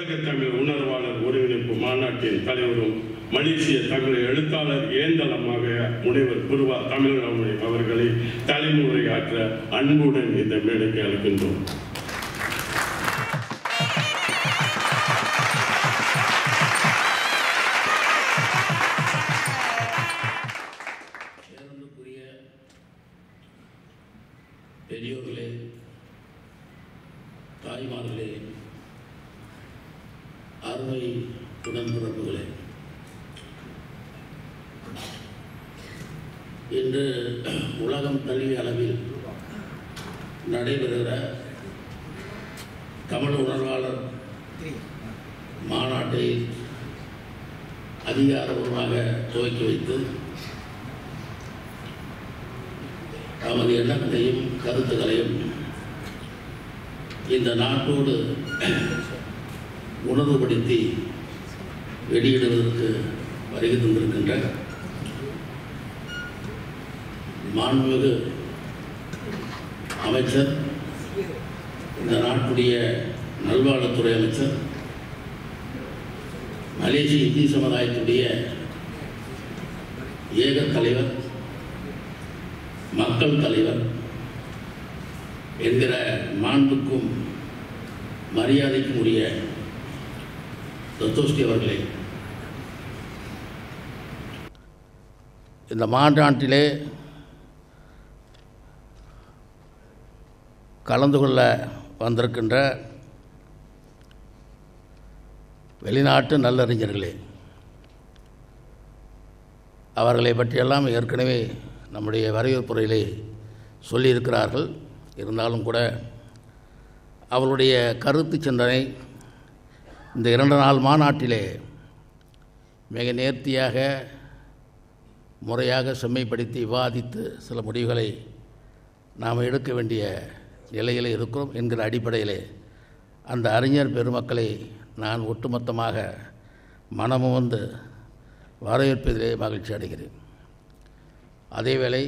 உலக தமிழ் உணர்வாளர் ஒருங்கிணைப்பு மாநாட்டின் தலைவரும் மலேசிய தமிழ் எழுத்தாளர் ஏந்தலமாக முனைவர் குருவா தமிழ் அவர்களை தலைமுறையாற்ற அன்புடன் இந்த மேடைக்கு அழைக்கின்றோம் பேரன்புக்குரிய பெரியோர்களே தாய்மார்களே அருமை உடன்பிறப்புகளே இன்று உலகம் தழுவிய அளவில் நடைபெறுகிற தமிழ் உணர்வாளர் மாநாட்டை அதிகாரபூர்வமாக துவக்கி வைத்து தமது எண்ணங்களையும் கருத்துக்களையும் இந்த நாட்டோடு உணர்வுபடுத்தி வெளியிடுவதற்கு வருகை தந்திருக்கின்ற மாண்புமிகு அமைச்சர் இந்த நாட்டுடைய நல்வாழ்வுத்துறை அமைச்சர் மலேசிய இந்திய சமுதாயத்துடைய ஏக தலைவர் மக்கள் தலைவர் என்கிற மாண்புக்கும் மரியாதைக்கும் உரிய தத்தோஸ்டி அவர்களே இந்த மாநாட்டிலே கலந்து கொள்ள வந்திருக்கின்ற வெளிநாட்டு நல்லறிஞர்களே அவர்களை பற்றியெல்லாம் ஏற்கனவே நம்முடைய வரவேற்புரையிலே சொல்லியிருக்கிறார்கள் இருந்தாலும் கூட அவருடைய கருத்து சிந்தனை இந்த இரண்டு நாள் மாநாட்டிலே மிக நேர்த்தியாக முறையாக செம்மைப்படுத்தி விவாதித்து சில முடிவுகளை நாம் எடுக்க வேண்டிய நிலையில் இருக்கிறோம் என்கிற அடிப்படையிலே அந்த அறிஞர் பெருமக்களை நான் ஒட்டுமொத்தமாக மனமும் வந்து வரவேற்பதிலே மகிழ்ச்சி அடைகிறேன் அதேவேளை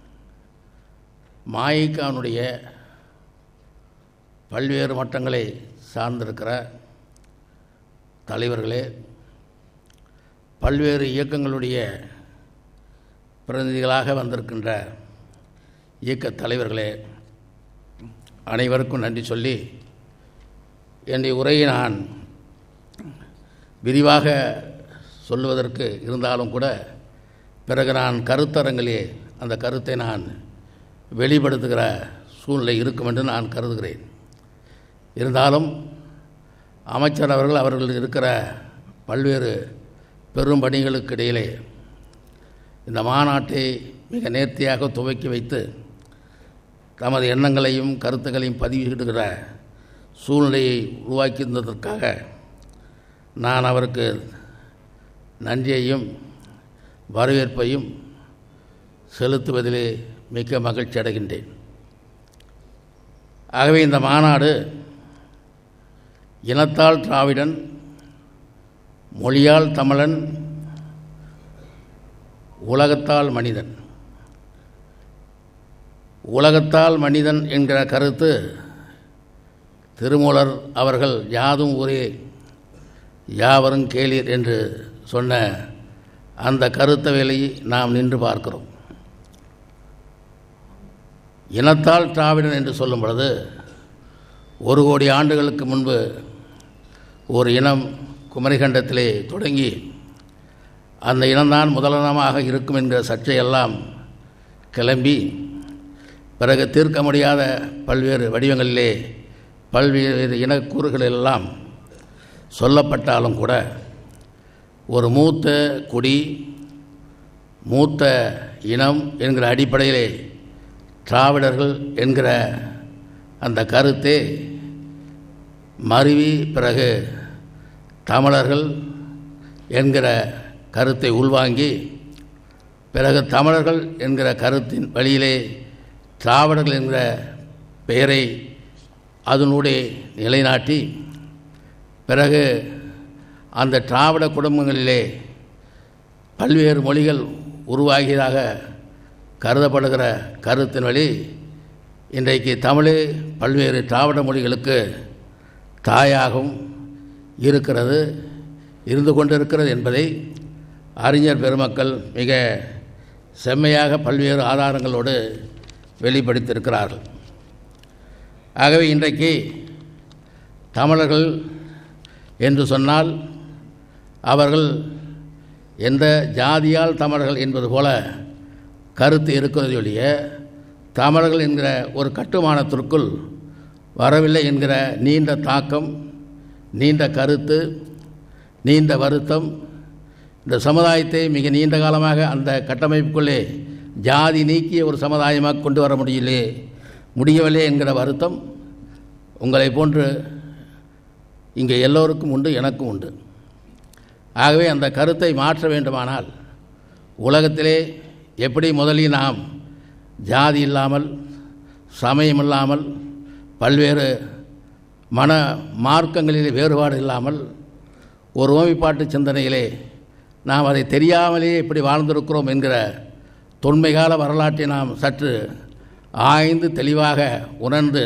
மாயிக்கானுடைய பல்வேறு மட்டங்களை சார்ந்திருக்கிற தலைவர்களே பல்வேறு இயக்கங்களுடைய பிரதிநிதிகளாக வந்திருக்கின்ற இயக்க தலைவர்களே அனைவருக்கும் நன்றி சொல்லி என்னுடைய உரையை நான் விரிவாக சொல்லுவதற்கு இருந்தாலும் கூட பிறகு நான் கருத்தரங்கிலே அந்த கருத்தை நான் வெளிப்படுத்துகிற சூழ்நிலை இருக்கும் என்று நான் கருதுகிறேன் இருந்தாலும் அமைச்சர் அவர்கள் அவர்கள் இருக்கிற பல்வேறு பெரும் பணிகளுக்கு இடையிலே இந்த மாநாட்டை மிக நேர்த்தியாக துவக்கி வைத்து தமது எண்ணங்களையும் கருத்துக்களையும் பதிவிடுகிற சூழ்நிலையை உருவாக்கியிருந்ததற்காக நான் அவருக்கு நன்றியையும் வரவேற்பையும் செலுத்துவதிலே மிக்க மகிழ்ச்சி அடைகின்றேன் ஆகவே இந்த மாநாடு இனத்தால் திராவிடன் மொழியால் தமிழன் உலகத்தால் மனிதன் உலகத்தால் மனிதன் என்கிற கருத்து திருமூலர் அவர்கள் யாதும் ஒரே யாவரும் கேளீர் என்று சொன்ன அந்த கருத்த வேலையை நாம் நின்று பார்க்கிறோம் இனத்தால் திராவிடன் என்று சொல்லும் பொழுது ஒரு கோடி ஆண்டுகளுக்கு முன்பு ஒரு இனம் குமரிகண்டத்திலே தொடங்கி அந்த இனம்தான் முதலினமாக இருக்கும் என்கிற சர்ச்சையெல்லாம் கிளம்பி பிறகு தீர்க்க முடியாத பல்வேறு வடிவங்களிலே பல்வேறு இனக்கூறுகள் எல்லாம் சொல்லப்பட்டாலும் கூட ஒரு மூத்த குடி மூத்த இனம் என்கிற அடிப்படையிலே திராவிடர்கள் என்கிற அந்த கருத்தே மருவி பிறகு தமிழர்கள் என்கிற கருத்தை உள்வாங்கி பிறகு தமிழர்கள் என்கிற கருத்தின் வழியிலே திராவிடர்கள் என்கிற பெயரை அதனுடைய நிலைநாட்டி பிறகு அந்த திராவிட குடும்பங்களிலே பல்வேறு மொழிகள் உருவாகியதாக கருதப்படுகிற கருத்தின் வழி இன்றைக்கு தமிழே பல்வேறு திராவிட மொழிகளுக்கு தாயாகவும் இருக்கிறது இருந்து கொண்டிருக்கிறது என்பதை அறிஞர் பெருமக்கள் மிக செம்மையாக பல்வேறு ஆதாரங்களோடு வெளிப்படுத்தியிருக்கிறார்கள் ஆகவே இன்றைக்கு தமிழர்கள் என்று சொன்னால் அவர்கள் எந்த ஜாதியால் தமிழர்கள் என்பது போல கருத்து இருக்கிறது ஒழிய தமிழர்கள் என்கிற ஒரு கட்டுமானத்திற்குள் வரவில்லை என்கிற நீண்ட தாக்கம் நீண்ட கருத்து நீண்ட வருத்தம் இந்த சமுதாயத்தை மிக நீண்ட காலமாக அந்த கட்டமைப்புக்குள்ளே ஜாதி நீக்கிய ஒரு சமுதாயமாக கொண்டு வர முடியலே முடியவில்லை என்கிற வருத்தம் உங்களை போன்று இங்கே எல்லோருக்கும் உண்டு எனக்கும் உண்டு ஆகவே அந்த கருத்தை மாற்ற வேண்டுமானால் உலகத்திலே எப்படி முதலில் நாம் ஜாதி இல்லாமல் சமயம் இல்லாமல் பல்வேறு மன மார்க்கங்களிலே வேறுபாடு இல்லாமல் ஒரு ஓமிப்பாட்டு சிந்தனையிலே நாம் அதை தெரியாமலேயே இப்படி வாழ்ந்திருக்கிறோம் என்கிற தொன்மைகால வரலாற்றை நாம் சற்று ஆய்ந்து தெளிவாக உணர்ந்து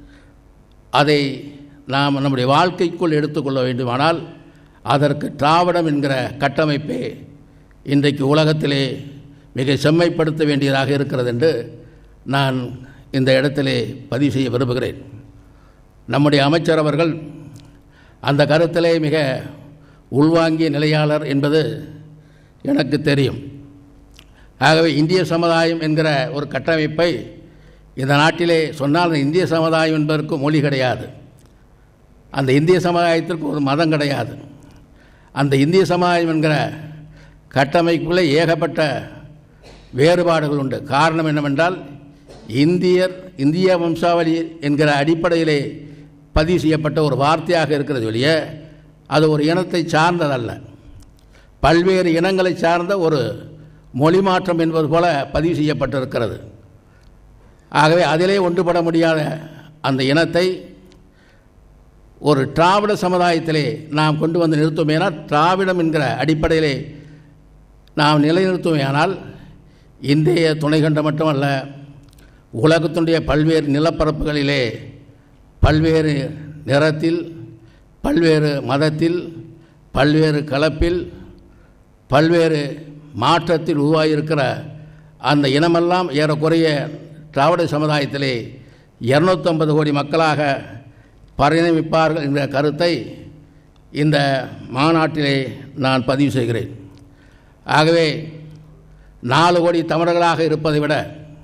அதை நாம் நம்முடைய வாழ்க்கைக்குள் எடுத்துக்கொள்ள வேண்டுமானால் அதற்கு திராவிடம் என்கிற கட்டமைப்பே இன்றைக்கு உலகத்திலே மிக செம்மைப்படுத்த வேண்டியதாக இருக்கிறது என்று நான் இந்த இடத்திலே பதிவு செய்ய விரும்புகிறேன் நம்முடைய அமைச்சர் அவர்கள் அந்த கருத்திலே மிக உள்வாங்கிய நிலையாளர் என்பது எனக்கு தெரியும் ஆகவே இந்திய சமுதாயம் என்கிற ஒரு கட்டமைப்பை இந்த நாட்டிலே சொன்னால் அந்த இந்திய சமுதாயம் என்பதற்கு மொழி கிடையாது அந்த இந்திய சமுதாயத்திற்கு ஒரு மதம் கிடையாது அந்த இந்திய சமுதாயம் என்கிற கட்டமைப்புக்குள்ளே ஏகப்பட்ட வேறுபாடுகள் உண்டு காரணம் என்னவென்றால் இந்தியர் இந்திய வம்சாவளி என்கிற அடிப்படையிலே பதிவு செய்யப்பட்ட ஒரு வார்த்தையாக இருக்கிறது ஒழிய அது ஒரு இனத்தை சார்ந்ததல்ல பல்வேறு இனங்களை சார்ந்த ஒரு மொழி மாற்றம் என்பது போல பதிவு செய்யப்பட்டிருக்கிறது ஆகவே அதிலே ஒன்றுபட முடியாத அந்த இனத்தை ஒரு திராவிட சமுதாயத்திலே நாம் கொண்டு வந்து நிறுத்துமேனால் திராவிடம் என்கிற அடிப்படையிலே நாம் நிலைநிறுத்துமையானால் இந்திய துணைக்கண்ட மட்டுமல்ல உலகத்தினுடைய பல்வேறு நிலப்பரப்புகளிலே பல்வேறு நிறத்தில் பல்வேறு மதத்தில் பல்வேறு கலப்பில் பல்வேறு மாற்றத்தில் உருவாகியிருக்கிற அந்த இனமெல்லாம் ஏறக்குறைய திராவிட சமுதாயத்திலே இரநூத்தம்பது கோடி மக்களாக பரிணமிப்பார்கள் என்ற கருத்தை இந்த மாநாட்டிலே நான் பதிவு செய்கிறேன் ஆகவே நாலு கோடி தமிழர்களாக இருப்பதை விட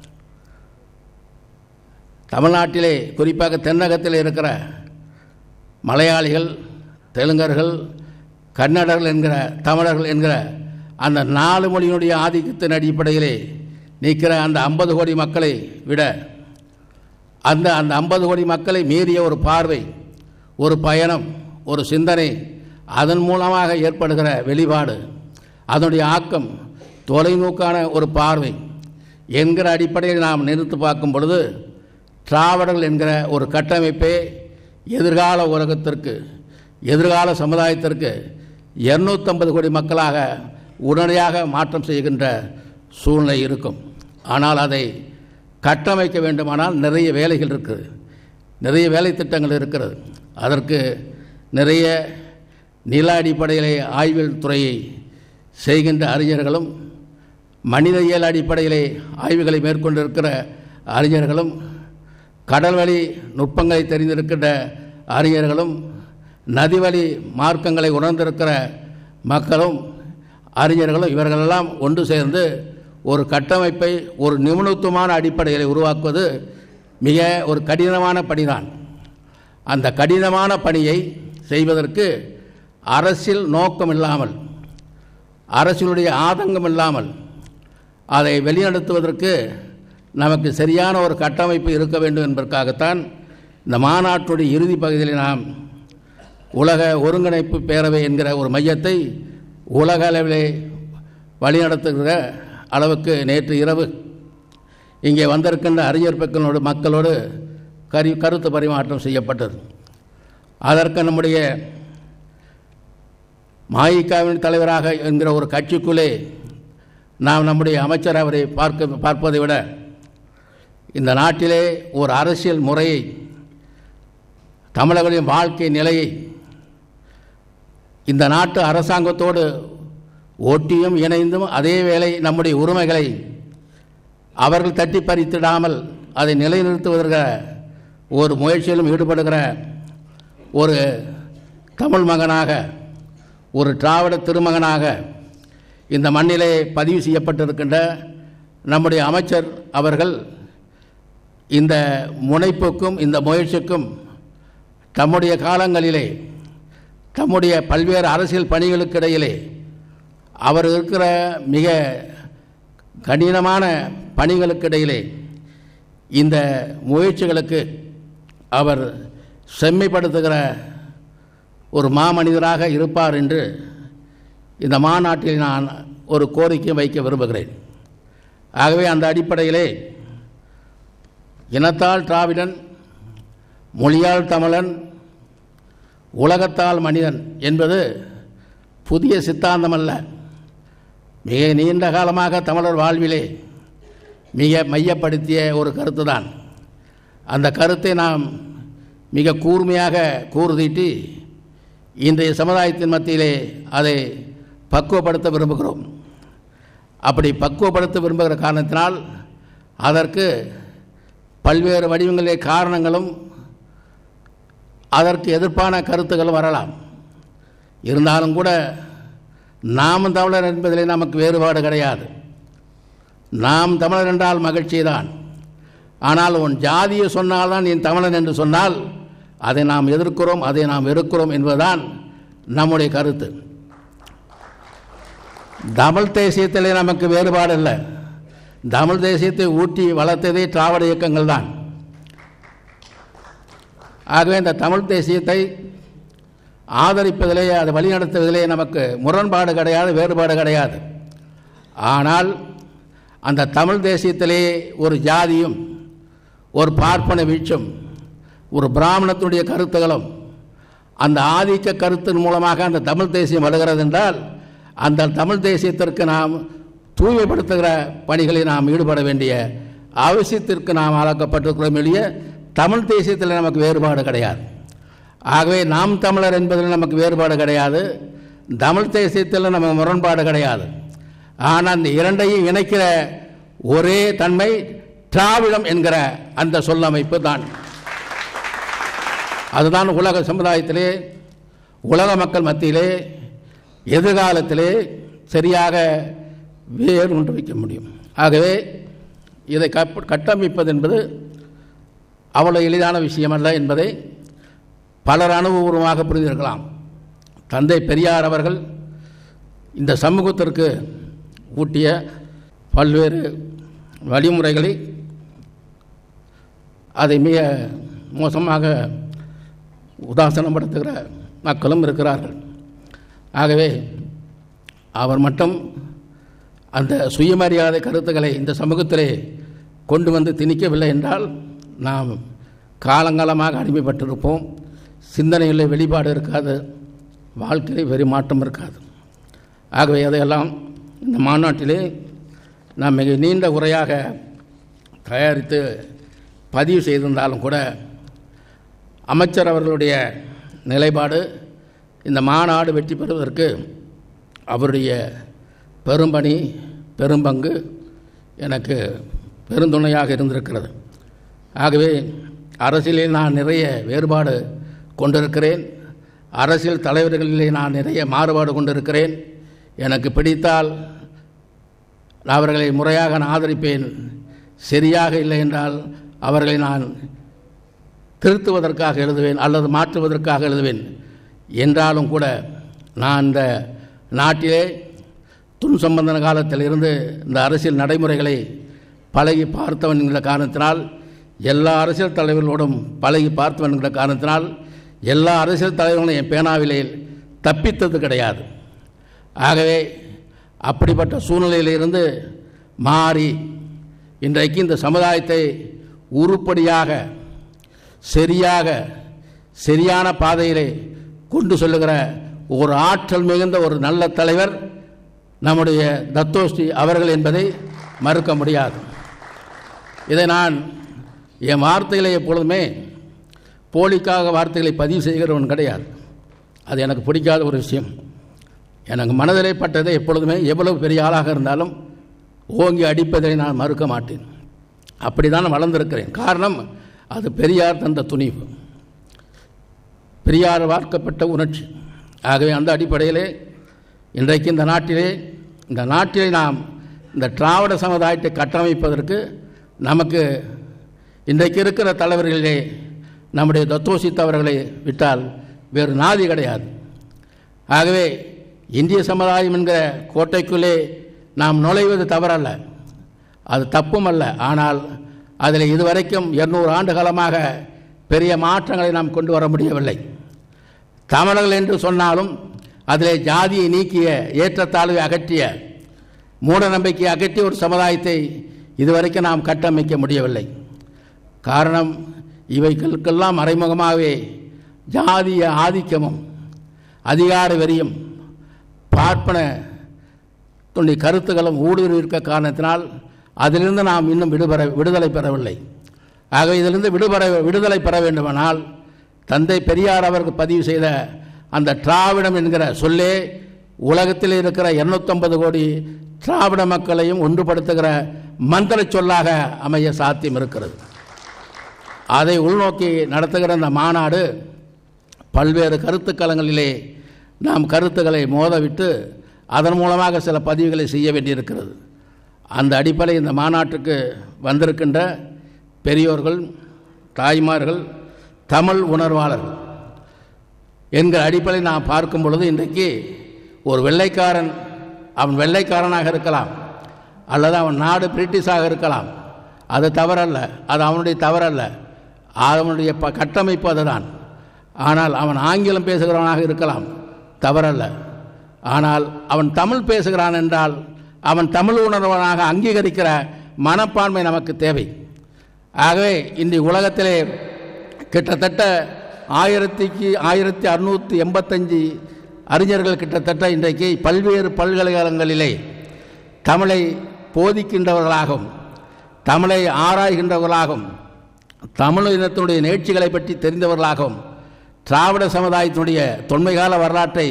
தமிழ்நாட்டிலே குறிப்பாக தென்னகத்தில் இருக்கிற மலையாளிகள் தெலுங்கர்கள் கன்னடர்கள் என்கிற தமிழர்கள் என்கிற அந்த நாலு மொழியினுடைய ஆதிக்கத்தின் அடிப்படையிலே நிற்கிற அந்த ஐம்பது கோடி மக்களை விட அந்த அந்த ஐம்பது கோடி மக்களை மீறிய ஒரு பார்வை ஒரு பயணம் ஒரு சிந்தனை அதன் மூலமாக ஏற்படுகிற வெளிப்பாடு அதனுடைய ஆக்கம் தொலைநோக்கான ஒரு பார்வை என்கிற அடிப்படையில் நாம் நிறுத்து பார்க்கும் பொழுது திராவிடர்கள் என்கிற ஒரு கட்டமைப்பே எதிர்கால உலகத்திற்கு எதிர்கால சமுதாயத்திற்கு இரநூத்தம்பது கோடி மக்களாக உடனடியாக மாற்றம் செய்கின்ற சூழ்நிலை இருக்கும் ஆனால் அதை கட்டமைக்க வேண்டுமானால் நிறைய வேலைகள் இருக்குது நிறைய வேலை திட்டங்கள் இருக்கிறது அதற்கு நிறைய நில அடிப்படையிலே ஆய்வியல் துறையை செய்கின்ற அறிஞர்களும் மனித இயல் அடிப்படையிலே ஆய்வுகளை மேற்கொண்டிருக்கிற அறிஞர்களும் கடல்வழி நுட்பங்களை தெரிந்திருக்கின்ற அறிஞர்களும் நதிவழி மார்க்கங்களை உணர்ந்திருக்கிற மக்களும் அறிஞர்களும் இவர்களெல்லாம் ஒன்று சேர்ந்து ஒரு கட்டமைப்பை ஒரு நிபுணத்துவமான அடிப்படையில் உருவாக்குவது மிக ஒரு கடினமான பணிதான் அந்த கடினமான பணியை செய்வதற்கு அரசியல் நோக்கம் இல்லாமல் அரசியலுடைய ஆதங்கம் இல்லாமல் அதை வெளிநடத்துவதற்கு நமக்கு சரியான ஒரு கட்டமைப்பு இருக்க வேண்டும் என்பதற்காகத்தான் இந்த மாநாட்டுடைய இறுதி பகுதியில் நாம் உலக ஒருங்கிணைப்பு பேரவை என்கிற ஒரு மையத்தை உலக அளவிலே வழிநடத்துகிற அளவுக்கு நேற்று இரவு இங்கே வந்திருக்கின்ற அறிஞர் பெக்களோடு மக்களோடு கரு கருத்து பரிமாற்றம் செய்யப்பட்டது அதற்கு நம்முடைய மாயிகாவின் தலைவராக என்கிற ஒரு கட்சிக்குள்ளே நாம் நம்முடைய அமைச்சர் அவரை பார்க்க பார்ப்பதை விட இந்த நாட்டிலே ஒரு அரசியல் முறையை தமிழர்களின் வாழ்க்கை நிலையை இந்த நாட்டு அரசாங்கத்தோடு ஒட்டியும் இணைந்தும் அதே வேளை நம்முடைய உரிமைகளை அவர்கள் தட்டி பறித்திடாமல் அதை நிலைநிறுத்துவதற்கு ஒரு முயற்சியிலும் ஈடுபடுகிற ஒரு தமிழ் மகனாக ஒரு திராவிட திருமகனாக இந்த மண்ணிலே பதிவு செய்யப்பட்டிருக்கின்ற நம்முடைய அமைச்சர் அவர்கள் இந்த முனைப்புக்கும் இந்த முயற்சிக்கும் தம்முடைய காலங்களிலே தம்முடைய பல்வேறு அரசியல் பணிகளுக்கு இடையிலே அவர் இருக்கிற மிக கடினமான பணிகளுக்கு இடையிலே இந்த முயற்சிகளுக்கு அவர் செம்மைப்படுத்துகிற ஒரு மாமனிதராக இருப்பார் என்று இந்த மாநாட்டில் நான் ஒரு கோரிக்கை வைக்க விரும்புகிறேன் ஆகவே அந்த அடிப்படையிலே இனத்தால் திராவிடன் மொழியால் தமிழன் உலகத்தால் மனிதன் என்பது புதிய சித்தாந்தம் அல்ல மிக நீண்ட காலமாக தமிழர் வாழ்விலே மிக மையப்படுத்திய ஒரு கருத்து தான் அந்த கருத்தை நாம் மிக கூர்மையாக கூறுதீட்டி இன்றைய சமுதாயத்தின் மத்தியிலே அதை பக்குவப்படுத்த விரும்புகிறோம் அப்படி பக்குவப்படுத்த விரும்புகிற காரணத்தினால் அதற்கு பல்வேறு வடிவங்களிலே காரணங்களும் அதற்கு எதிர்ப்பான கருத்துக்களும் வரலாம் இருந்தாலும் கூட நாம் தமிழர் என்பதிலே நமக்கு வேறுபாடு கிடையாது நாம் தமிழர் என்றால் மகிழ்ச்சி தான் ஆனால் உன் ஜாதியை சொன்னால்தான் என் தமிழன் என்று சொன்னால் அதை நாம் எதிர்க்கிறோம் அதை நாம் வெறுக்கிறோம் என்பதுதான் நம்முடைய கருத்து தமிழ் தேசியத்திலே நமக்கு வேறுபாடு இல்லை தமிழ் தேசியத்தை ஊட்டி வளர்த்ததே திராவிட இயக்கங்கள் தான் ஆகவே இந்த தமிழ் தேசியத்தை ஆதரிப்பதிலே அதை வழிநடத்துவதிலே நமக்கு முரண்பாடு கிடையாது வேறுபாடு கிடையாது ஆனால் அந்த தமிழ் தேசியத்திலே ஒரு ஜாதியும் ஒரு பார்ப்பன வீழ்ச்சும் ஒரு பிராமணத்தினுடைய கருத்துகளும் அந்த ஆதிக்க கருத்தின் மூலமாக அந்த தமிழ் தேசியம் வருகிறது என்றால் அந்த தமிழ் தேசியத்திற்கு நாம் தூய்மைப்படுத்துகிற பணிகளில் நாம் ஈடுபட வேண்டிய அவசியத்திற்கு நாம் ஆளாக்கப்பட்டிருக்கிறோம் எளிய தமிழ் தேசியத்தில் நமக்கு வேறுபாடு கிடையாது ஆகவே நாம் தமிழர் என்பதில் நமக்கு வேறுபாடு கிடையாது தமிழ் தேசியத்தில் நமக்கு முரண்பாடு கிடையாது ஆனால் அந்த இரண்டையும் இணைக்கிற ஒரே தன்மை திராவிடம் என்கிற அந்த சொல்லமைப்பு தான் அதுதான் உலக சமுதாயத்திலே உலக மக்கள் மத்தியிலே எதிர்காலத்திலே சரியாக வேர் ஒன்று வைக்க முடியும் ஆகவே இதை கப் கட்டமைப்பது என்பது அவ்வளோ எளிதான விஷயமல்ல என்பதை பலர் அனுபவபூர்வமாக புரிந்திருக்கலாம் தந்தை பெரியார் அவர்கள் இந்த சமூகத்திற்கு ஊட்டிய பல்வேறு வழிமுறைகளை அதை மிக மோசமாக உதாசனப்படுத்துகிற மக்களும் இருக்கிறார்கள் ஆகவே அவர் மட்டும் அந்த சுயமரியாதை கருத்துக்களை இந்த சமூகத்திலே கொண்டு வந்து திணிக்கவில்லை என்றால் நாம் காலங்காலமாக அடிமைப்பட்டிருப்போம் சிந்தனையில் வெளிப்பாடு இருக்காது வாழ்க்கையிலே வெறி மாற்றம் இருக்காது ஆகவே அதையெல்லாம் இந்த மாநாட்டிலே நாம் மிக நீண்ட உரையாக தயாரித்து பதிவு செய்திருந்தாலும் கூட அமைச்சர் அவர்களுடைய நிலைப்பாடு இந்த மாநாடு வெற்றி பெறுவதற்கு அவருடைய பெரும்பணி பெரும்பங்கு எனக்கு பெருந்துணையாக இருந்திருக்கிறது ஆகவே அரசியலில் நான் நிறைய வேறுபாடு கொண்டிருக்கிறேன் அரசியல் தலைவர்களிலே நான் நிறைய மாறுபாடு கொண்டிருக்கிறேன் எனக்கு பிடித்தால் அவர்களை முறையாக நான் ஆதரிப்பேன் சரியாக இல்லை என்றால் அவர்களை நான் திருத்துவதற்காக எழுதுவேன் அல்லது மாற்றுவதற்காக எழுதுவேன் என்றாலும் கூட நான் இந்த நாட்டிலே துன் சம்பந்தன காலத்தில் இருந்து இந்த அரசியல் நடைமுறைகளை பழகி பார்த்தவன் என்கிற காரணத்தினால் எல்லா அரசியல் தலைவர்களோடும் பழகி பார்த்தவன் என்கிற காரணத்தினால் எல்லா அரசியல் தலைவர்களும் என் பேனாவிலே தப்பித்தது கிடையாது ஆகவே அப்படிப்பட்ட சூழ்நிலையிலிருந்து மாறி இன்றைக்கு இந்த சமுதாயத்தை உருப்படியாக சரியாக சரியான பாதையிலே கொண்டு செல்லுகிற ஒரு ஆற்றல் மிகுந்த ஒரு நல்ல தலைவர் நம்முடைய தத்தோஸ்ரீ அவர்கள் என்பதை மறுக்க முடியாது இதை நான் என் வார்த்தைகளை எப்பொழுதுமே போலிக்காக வார்த்தைகளை பதிவு செய்கிறவன் கிடையாது அது எனக்கு பிடிக்காத ஒரு விஷயம் எனக்கு மனதிலே பட்டதை எப்பொழுதுமே எவ்வளவு பெரிய ஆளாக இருந்தாலும் ஓங்கி அடிப்பதை நான் மறுக்க மாட்டேன் அப்படி தான் வளர்ந்திருக்கிறேன் காரணம் அது பெரியார் தந்த துணிவு பெரியார் வார்க்கப்பட்ட உணர்ச்சி ஆகவே அந்த அடிப்படையிலே இன்றைக்கு இந்த நாட்டிலே இந்த நாட்டிலே நாம் இந்த திராவிட சமுதாயத்தை கட்டமைப்பதற்கு நமக்கு இன்றைக்கு இருக்கிற தலைவர்களிலே நம்முடைய தத்தோசித்தவர்களை விட்டால் வேறு நாதி கிடையாது ஆகவே இந்திய சமுதாயம் என்கிற கோட்டைக்குள்ளே நாம் நுழைவது தவறல்ல அது தப்பும் அல்ல ஆனால் அதில் இதுவரைக்கும் இருநூறு ஆண்டு காலமாக பெரிய மாற்றங்களை நாம் கொண்டு வர முடியவில்லை தமிழர்கள் என்று சொன்னாலும் அதிலே ஜாதியை நீக்கிய ஏற்றத்தாழ்வை அகற்றிய மூட நம்பிக்கையை அகற்றிய ஒரு சமுதாயத்தை இதுவரைக்கும் நாம் கட்டமைக்க முடியவில்லை காரணம் இவைகளுக்கெல்லாம் மறைமுகமாகவே ஜாதிய ஆதிக்கமும் அதிகார வெறியும் பார்ப்பன துணி கருத்துக்களும் ஊடுருவி இருக்க காரணத்தினால் அதிலிருந்து நாம் இன்னும் விடுபெற விடுதலை பெறவில்லை ஆகவே இதிலிருந்து விடுபெற விடுதலை பெற வேண்டுமானால் தந்தை பெரியார் அவர்கள் பதிவு செய்த அந்த திராவிடம் என்கிற சொல்லே உலகத்தில் இருக்கிற இருநூத்தம்பது கோடி திராவிட மக்களையும் ஒன்றுபடுத்துகிற மந்திர சொல்லாக அமைய சாத்தியம் இருக்கிறது அதை உள்நோக்கி நடத்துகிற அந்த மாநாடு பல்வேறு கருத்துக்களங்களிலே நாம் கருத்துக்களை மோதவிட்டு அதன் மூலமாக சில பதிவுகளை செய்ய வேண்டியிருக்கிறது அந்த அடிப்படையில் இந்த மாநாட்டுக்கு வந்திருக்கின்ற பெரியோர்கள் தாய்மார்கள் தமிழ் உணர்வாளர்கள் என்கிற அடிப்படையில் நான் பார்க்கும் பொழுது இன்றைக்கு ஒரு வெள்ளைக்காரன் அவன் வெள்ளைக்காரனாக இருக்கலாம் அல்லது அவன் நாடு பிரிட்டிஷாக இருக்கலாம் அது தவறல்ல அது அவனுடைய தவறல்ல அவனுடைய ப கட்டமைப்பு அதுதான் ஆனால் அவன் ஆங்கிலம் பேசுகிறவனாக இருக்கலாம் தவறல்ல ஆனால் அவன் தமிழ் பேசுகிறான் என்றால் அவன் தமிழ் உணர்வனாக அங்கீகரிக்கிற மனப்பான்மை நமக்கு தேவை ஆகவே இன்றைய உலகத்திலே கிட்டத்தட்ட ஆயிரத்திக்கு ஆயிரத்தி அறுநூற்றி எண்பத்தஞ்சு அறிஞர்கள் கிட்டத்தட்ட இன்றைக்கு பல்வேறு பல்கலைக்கழகங்களிலே தமிழை போதிக்கின்றவர்களாகவும் தமிழை ஆராய்கின்றவர்களாகவும் தமிழ் இனத்தினுடைய நேர்ச்சிகளை பற்றி தெரிந்தவர்களாகவும் திராவிட சமுதாயத்தினுடைய தொன்மைகால வரலாற்றை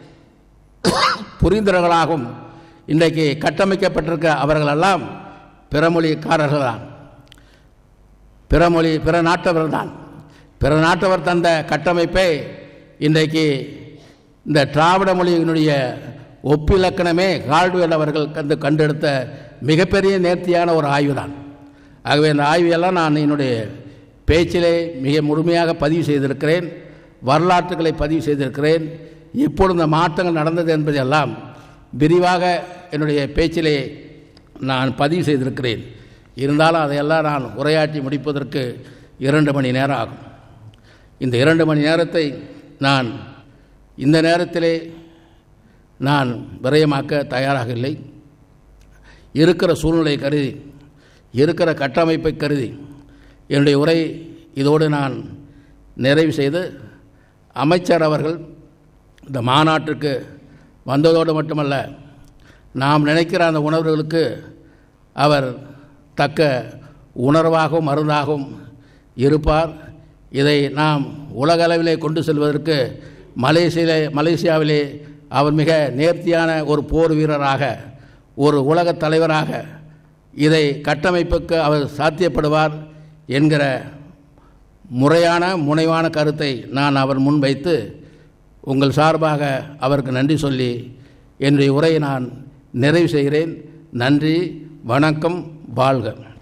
புரிந்தவர்களாகவும் இன்றைக்கு கட்டமைக்கப்பட்டிருக்க அவர்களெல்லாம் பிறமொழிக்காரர்கள் தான் பிறமொழி பிற நாட்டவர் தான் பிற நாட்டவர் தந்த கட்டமைப்பை இன்றைக்கு இந்த திராவிட மொழியினுடைய ஒப்பிலக்கணமே கால்டுவெல் அவர்கள் கண்டு கண்டெடுத்த மிகப்பெரிய நேர்த்தியான ஒரு ஆய்வு தான் ஆகவே இந்த ஆய்வையெல்லாம் நான் என்னுடைய பேச்சிலே மிக முழுமையாக பதிவு செய்திருக்கிறேன் வரலாற்றுகளை பதிவு செய்திருக்கிறேன் எப்பொழுது இந்த மாற்றங்கள் நடந்தது என்பதையெல்லாம் விரிவாக என்னுடைய பேச்சிலே நான் பதிவு செய்திருக்கிறேன் இருந்தாலும் அதையெல்லாம் நான் உரையாற்றி முடிப்பதற்கு இரண்டு மணி நேரம் ஆகும் இந்த இரண்டு மணி நேரத்தை நான் இந்த நேரத்திலே நான் விரயமாக்க தயாராக இல்லை இருக்கிற சூழ்நிலை கருதி இருக்கிற கட்டமைப்பை கருதி என்னுடைய உரை இதோடு நான் நிறைவு செய்து அமைச்சர் அவர்கள் இந்த மாநாட்டுக்கு வந்ததோடு மட்டுமல்ல நாம் நினைக்கிற அந்த உணர்வுகளுக்கு அவர் தக்க உணர்வாகவும் மருந்தாகவும் இருப்பார் இதை நாம் உலகளவிலே கொண்டு செல்வதற்கு மலேசியிலே மலேசியாவிலே அவர் மிக நேர்த்தியான ஒரு போர் வீரராக ஒரு உலகத் தலைவராக இதை கட்டமைப்புக்கு அவர் சாத்தியப்படுவார் என்கிற முறையான முனைவான கருத்தை நான் அவர் முன்வைத்து உங்கள் சார்பாக அவருக்கு நன்றி சொல்லி என்னுடைய உரையை நான் நிறைவு செய்கிறேன் நன்றி வணக்கம் வாழ்க